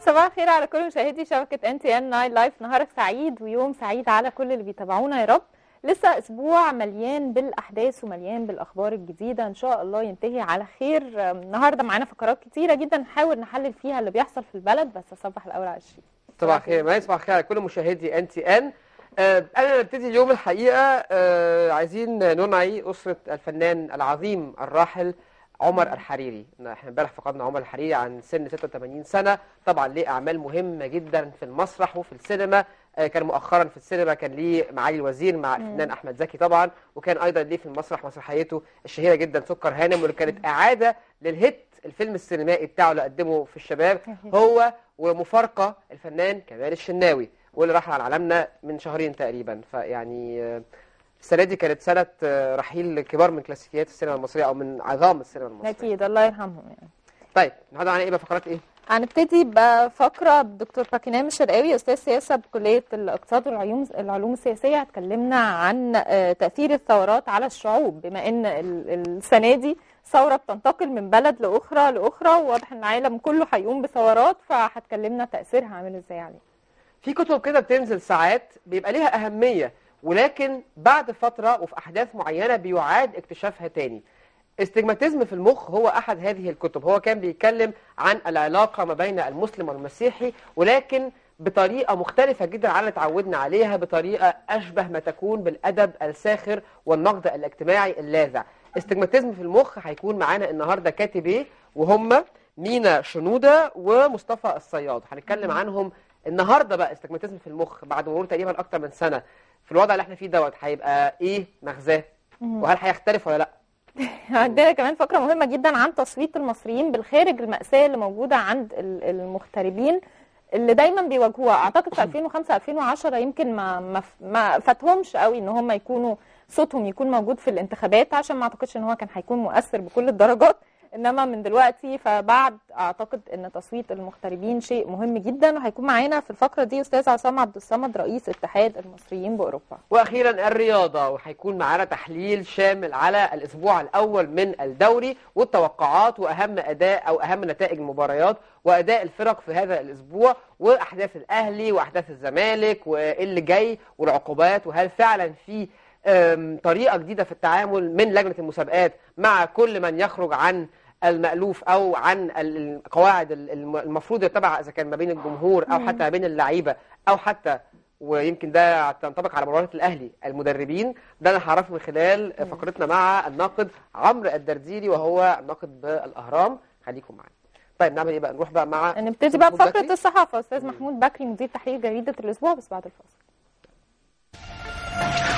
صباح الخير على كل مشاهدي شبكة ان تي ان ناين لايف نهارك سعيد ويوم سعيد على كل اللي بيتابعونا يا رب لسه اسبوع مليان بالاحداث ومليان بالاخبار الجديده ان شاء الله ينتهي على خير النهارده معانا فقرات كتيره جدا نحاول نحلل فيها اللي بيحصل في البلد بس اصبح الاول على الشيء صباح الخير معايا صباح الخير على كل مشاهدي ان تي ان آه، انا نبتدي اليوم الحقيقه آه، عايزين ننعي اسره الفنان العظيم الراحل عمر الحريري احنا امبارح فقدنا عمر الحريري عن سن 86 سنه طبعا ليه اعمال مهمه جدا في المسرح وفي السينما آه، كان مؤخرا في السينما كان ليه معالي الوزير مع الفنان احمد زكي طبعا وكان ايضا ليه في المسرح مسرحيته الشهيره جدا سكر هانم واللي كانت اعاده للهيت الفيلم السينمائي بتاعه اللي قدمه في الشباب هو ومفارقه الفنان كمال الشناوي واللي راح على عالمنا من شهرين تقريبا فيعني آه، السنه دي كانت سنه آه، رحيل كبار من كلاسيكيات السينما المصريه او من عظام السينما المصريه اكيد الله يرحمهم يعني طيب النهارده معانا ايه بقى فقرات ايه هنبتدي بفقره بدكتور باكينام الشرقاوي استاذ سياسه بكليه الاقتصاد والعلوم العلوم السياسيه هتكلمنا عن آه، تاثير الثورات على الشعوب بما ان ال- السنه دي ثوره بتنتقل من بلد لاخرى لاخرى وواضح ان العالم كله هيقوم بثورات فهتكلمنا تاثيرها عامل ازاي عليه في كتب كده بتنزل ساعات بيبقى ليها أهمية ولكن بعد فترة وفي أحداث معينة بيعاد اكتشافها تاني استجماتيزم في المخ هو أحد هذه الكتب هو كان بيتكلم عن العلاقة ما بين المسلم والمسيحي ولكن بطريقة مختلفة جدا عن اللي اتعودنا عليها بطريقة أشبه ما تكون بالأدب الساخر والنقد الاجتماعي اللاذع استجماتيزم في المخ هيكون معانا النهاردة كاتبيه وهم مينا شنودة ومصطفى الصياد هنتكلم عنهم النهارده بقى استجماتيزم في المخ بعد مرور تقريبا اكتر من سنه في الوضع اللي احنا فيه دوت هيبقى ايه مغزاه وهل هيختلف ولا لا عندنا كمان فقرة مهمة جدا عن تصويت المصريين بالخارج المأساة اللي موجودة عند ال- المغتربين اللي دايما بيواجهوها اعتقد في 2005 2010 يمكن ما ما ف- ما فاتهمش قوي ان هم يكونوا صوتهم يكون موجود في الانتخابات عشان ما اعتقدش ان هو كان هيكون مؤثر بكل الدرجات انما من دلوقتي فبعد اعتقد ان تصويت المغتربين شيء مهم جدا وهيكون معانا في الفقره دي استاذ عصام عبد الصمد رئيس اتحاد المصريين باوروبا واخيرا الرياضه وهيكون معانا تحليل شامل على الاسبوع الاول من الدوري والتوقعات واهم اداء او اهم نتائج المباريات واداء الفرق في هذا الاسبوع واحداث الاهلي واحداث الزمالك وايه اللي جاي والعقوبات وهل فعلا في أم، طريقه جديده في التعامل من لجنه المسابقات مع كل من يخرج عن المألوف او عن ال- القواعد ال- الم- المفروض يتبع اذا كان ما بين الجمهور او حتى ما بين اللعيبه او حتى ويمكن ده تنطبق على مباراه الاهلي المدربين ده انا هعرفه من خلال فقرتنا مع الناقد عمرو الدرديري وهو ناقد بالاهرام خليكم معانا طيب نعمل ايه بقى نروح بقى مع نبتدي بقى محمود بفقره بكري. الصحافه استاذ محمود بكري مدير تحرير جريده الاسبوع بس بعد الفاصل